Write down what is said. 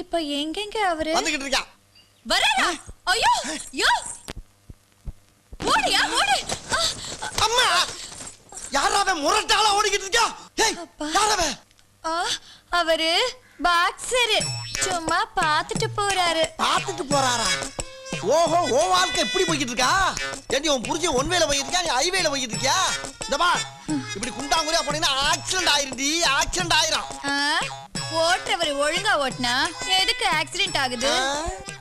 இப்ப எங்கெங்க அவரு வந்துகிட்டு இருக்கான் வராரா ஐயோ யோ ஓடியா ஓடு ஆ, அம்மா யாராவன் முரட்டாளா ஓடிக்கிட்டு இருக்கா ஏய் அப்பா. யாராவன் ஆ, அவரு பாக்ஸரு சும்மா பாத்துட்டு போறாரு பார்த்துட்டு போறாரா ஓஹோ ஓ வாழ்க்கை எப்படி போய்கிட்டு இருக்கா ஏண்டி உன் புரிஞ்ச ஒன் வேல போய்கிட்டு இருக்கா நீ ஐவேல போய்கிட்டு இருக்கியா இந்த பா இப்படி குண்டாங்குறியா போனீங்கன்னா ஆக்சிடென்ட் ஆயிருண்டி ஆக்சிடென்ட் ஆயிரும் ஆ, ஓட்டுறவர் ஒழுங்கா ஓட்டுனா எதுக்கு ஆக்சிடென்ட் ஆகுது ஆ?